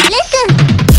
Listen.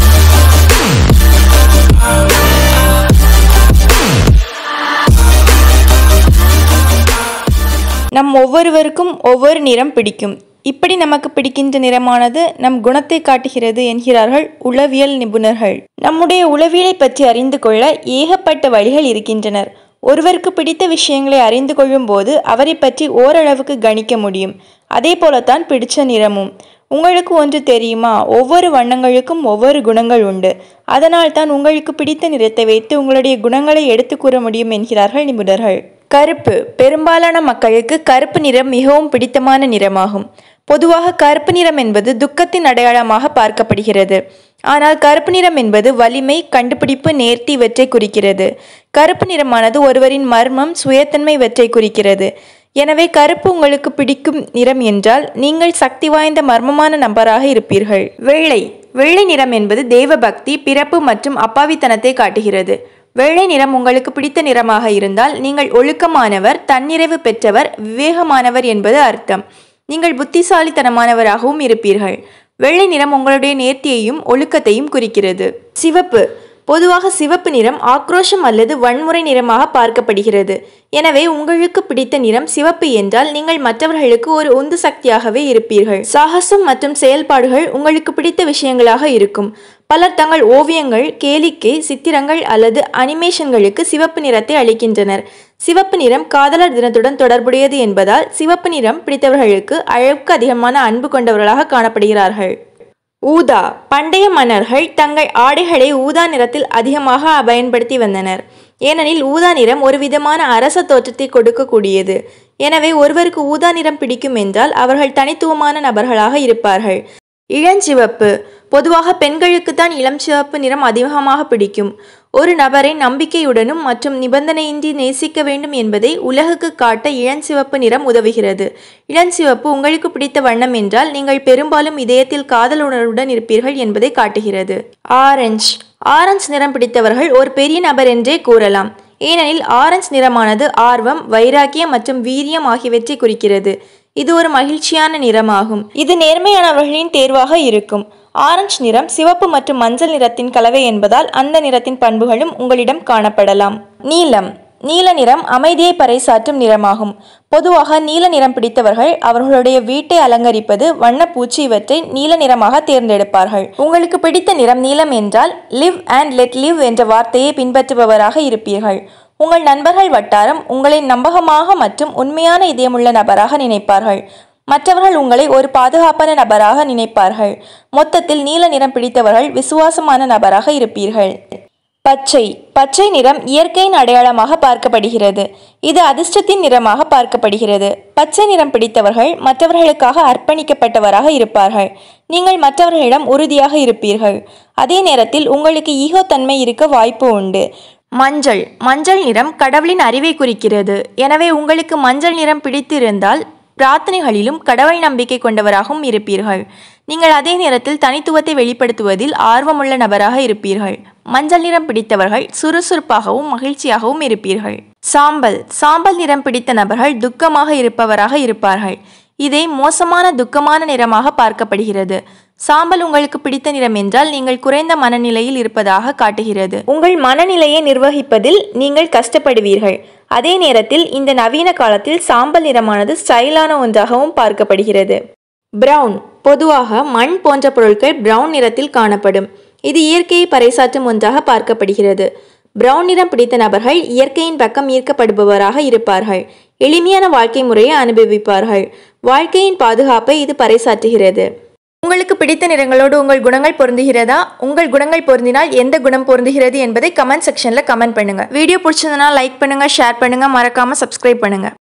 நம் ஒவ்வொருவருக்கும் ஒவ்வொரு நிறம் பிடிக்கும் இப்படி நமக்கு பிடிக்கின்ற நிறமானது நம் குணத்தை காட்டுகிறது என்கிறார்கள் உளவியல் நிபுணர்கள் நம்முடைய உளவியலை பற்றி அறிந்து கொள்ள ஏகப்பட்ட வழிகள் இருக்கின்றனர் ஒருவருக்கு பிடித்த விஷயங்களை அறிந்து கொள்ளும் போது அவரை பற்றி ஓரளவுக்கு கணிக்க முடியும் அதே போலத்தான் பிடிச்ச நிறமும் உங்களுக்கு ஒன்று தெரியுமா ஒவ்வொரு வண்ணங்களுக்கும் ஒவ்வொரு குணங்கள் உண்டு அதனால் தான் உங்களுக்கு பிடித்த நிறத்தை வைத்து உங்களுடைய குணங்களை எடுத்து கூற முடியும் என்கிறார்கள் நிபுணர்கள் கருப்பு பெரும்பாலான மக்களுக்கு கருப்பு நிறம் மிகவும் பிடித்தமான நிறமாகும் பொதுவாக கருப்பு நிறம் என்பது துக்கத்தின் அடையாளமாக பார்க்கப்படுகிறது ஆனால் கருப்பு நிறம் என்பது வலிமை கண்டுபிடிப்பு நேர்த்தி இவற்றை குறிக்கிறது கருப்பு நிறமானது ஒருவரின் மர்மம் சுயத்தன்மை இவற்றை குறிக்கிறது எனவே கருப்பு உங்களுக்கு பிடிக்கும் நிறம் என்றால் நீங்கள் சக்தி வாய்ந்த மர்மமான நபராக இருப்பீர்கள் வெள்ளை வெள்ளை நிறம் என்பது தேவபக்தி பிறப்பு மற்றும் அப்பாவித்தனத்தை காட்டுகிறது வெள்ளை நிறம் உங்களுக்கு பிடித்த நிறமாக இருந்தால் நீங்கள் ஒழுக்கமானவர் தன்னிறைவு பெற்றவர் விவேகமானவர் என்பது அர்த்தம் நீங்கள் புத்திசாலித்தனமானவராகவும் இருப்பீர்கள் வெள்ளை நிறம் உங்களுடைய நேர்த்தியையும் ஒழுக்கத்தையும் குறிக்கிறது சிவப்பு பொதுவாக சிவப்பு நிறம் ஆக்ரோஷம் அல்லது வன்முறை நிறமாக பார்க்கப்படுகிறது எனவே உங்களுக்கு பிடித்த நிறம் சிவப்பு என்றால் நீங்கள் மற்றவர்களுக்கு ஒரு உந்து சக்தியாகவே இருப்பீர்கள் சாகசம் மற்றும் செயல்பாடுகள் உங்களுக்கு பிடித்த விஷயங்களாக இருக்கும் பலர் தங்கள் ஓவியங்கள் கேளிக்கை சித்திரங்கள் அல்லது அனிமேஷன்களுக்கு சிவப்பு நிறத்தை அளிக்கின்றனர் சிவப்பு நிறம் காதலர் தினத்துடன் தொடர்புடையது என்பதால் சிவப்பு நிறம் பிடித்தவர்களுக்கு அளவுக்கு அதிகமான அன்பு கொண்டவர்களாக காணப்படுகிறார்கள் ஊதா பண்டைய மன்னர்கள் தங்கள் ஆடைகளை ஊதா நிறத்தில் அதிகமாக பயன்படுத்தி வந்தனர் ஏனெனில் ஊதா நிறம் ஒரு விதமான அரச தோற்றத்தை கொடுக்கக்கூடியது எனவே ஒருவருக்கு ஊதா நிறம் பிடிக்கும் என்றால் அவர்கள் தனித்துவமான நபர்களாக இருப்பார்கள் இளஞ்சிவப்பு பொதுவாக பெண்களுக்கு தான் இளம் சிவப்பு நிறம் அதிகமாக பிடிக்கும் ஒரு நபரை நம்பிக்கையுடனும் மற்றும் நிபந்தனையின்றி நேசிக்க வேண்டும் என்பதை உலகுக்கு காட்ட இளஞ்சிவப்பு நிறம் உதவுகிறது இளஞ்சிவப்பு உங்களுக்கு பிடித்த வண்ணம் என்றால் நீங்கள் பெரும்பாலும் இதயத்தில் காதல் உணர்வுடன் இருப்பீர்கள் என்பதை காட்டுகிறது ஆரஞ்சு ஆரஞ்சு நிறம் பிடித்தவர்கள் ஒரு பெரிய நபர் என்றே கூறலாம் ஏனெனில் ஆரஞ்சு நிறமானது ஆர்வம் வைராக்கியம் மற்றும் வீரியம் ஆகியவற்றை குறிக்கிறது இது ஒரு மகிழ்ச்சியான நிறமாகும் இது நேர்மையானவர்களின் தேர்வாக இருக்கும் ஆரஞ்சு நிறம் சிவப்பு மற்றும் மஞ்சள் நிறத்தின் கலவை என்பதால் அந்த நிறத்தின் பண்புகளும் உங்களிடம் காணப்படலாம் நீலம் நீல நிறம் அமைதியை பறைசாற்றும் நிறமாகும் பொதுவாக நீல நிறம் பிடித்தவர்கள் அவர்களுடைய வீட்டை அலங்கரிப்பது வண்ணப்பூச்சி இவற்றை நீல நிறமாக தேர்ந்தெடுப்பார்கள் உங்களுக்கு பிடித்த நிறம் நீலம் என்றால் லிவ் அண்ட் லெட் லிவ் என்ற வார்த்தையை பின்பற்றுபவராக இருப்பீர்கள் உங்கள் நண்பர்கள் வட்டாரம் உங்களை நம்பகமாக மற்றும் உண்மையான இதயமுள்ள நபராக நினைப்பார்கள் மற்றவர்கள் உங்களை ஒரு பாதுகாப்பான நபராக நினைப்பார்கள் மொத்தத்தில் நீல நிறம் பிடித்தவர்கள் விசுவாசமான நபராக இருப்பீர்கள் பச்சை பச்சை நிறம் இயற்கையின் அடையாளமாக பார்க்கப்படுகிறது இது அதிர்ஷ்டத்தின் நிறமாக பார்க்கப்படுகிறது பச்சை நிறம் பிடித்தவர்கள் மற்றவர்களுக்காக அர்ப்பணிக்கப்பட்டவராக இருப்பார்கள் நீங்கள் மற்றவர்களிடம் உறுதியாக இருப்பீர்கள் அதே நேரத்தில் உங்களுக்கு ஈகோ தன்மை இருக்க வாய்ப்பு உண்டு மஞ்சள் மஞ்சள் நிறம் கடவுளின் அறிவை குறிக்கிறது எனவே உங்களுக்கு மஞ்சள் நிறம் பிடித்திருந்தால் பிரார்த்தனைகளிலும் கடவுள் நம்பிக்கை கொண்டவராகவும் இருப்பீர்கள் நீங்கள் அதே நேரத்தில் தனித்துவத்தை வெளிப்படுத்துவதில் ஆர்வமுள்ள நபராக இருப்பீர்கள் மஞ்சள் நிறம் பிடித்தவர்கள் சுறுசுறுப்பாகவும் மகிழ்ச்சியாகவும் இருப்பீர்கள் சாம்பல் சாம்பல் நிறம் பிடித்த நபர்கள் துக்கமாக இருப்பவராக இருப்பார்கள் இதை மோசமான துக்கமான நிறமாக பார்க்கப்படுகிறது சாம்பல் உங்களுக்கு பிடித்த நிறம் என்றால் நீங்கள் குறைந்த மனநிலையில் இருப்பதாக காட்டுகிறது உங்கள் மனநிலையை நிர்வகிப்பதில் நீங்கள் கஷ்டப்படுவீர்கள் அதே நேரத்தில் இந்த நவீன காலத்தில் சாம்பல் நிறமானது ஸ்டைலான ஒன்றாகவும் பார்க்கப்படுகிறது பிரவுன் பொதுவாக மண் போன்ற பொருட்கள் பிரவுன் நிறத்தில் காணப்படும் இது இயற்கையை பறைசாற்றும் ஒன்றாக பார்க்கப்படுகிறது பிரவுன் நிறம் பிடித்த நபர்கள் இயற்கையின் பக்கம் ஈர்க்கப்படுபவராக இருப்பார்கள் எளிமையான வாழ்க்கை முறையை அனுபவிப்பார்கள் வாழ்க்கையின் பாதுகாப்பை இது பறைசாற்றுகிறது உங்களுக்கு பிடித்த நிறங்களோடு உங்கள் குணங்கள் பொருந்துகிறதா உங்கள் குணங்கள் பொருந்தினால் எந்த குணம் பொருந்துகிறது என்பதை கமெண்ட் செக்ஷனில் கமெண்ட் பண்ணுங்க வீடியோ பிடிச்சதுனா லைக் பண்ணுங்க ஷேர் பண்ணுங்க மறக்காம சப்ஸ்கிரைப் பண்ணுங்க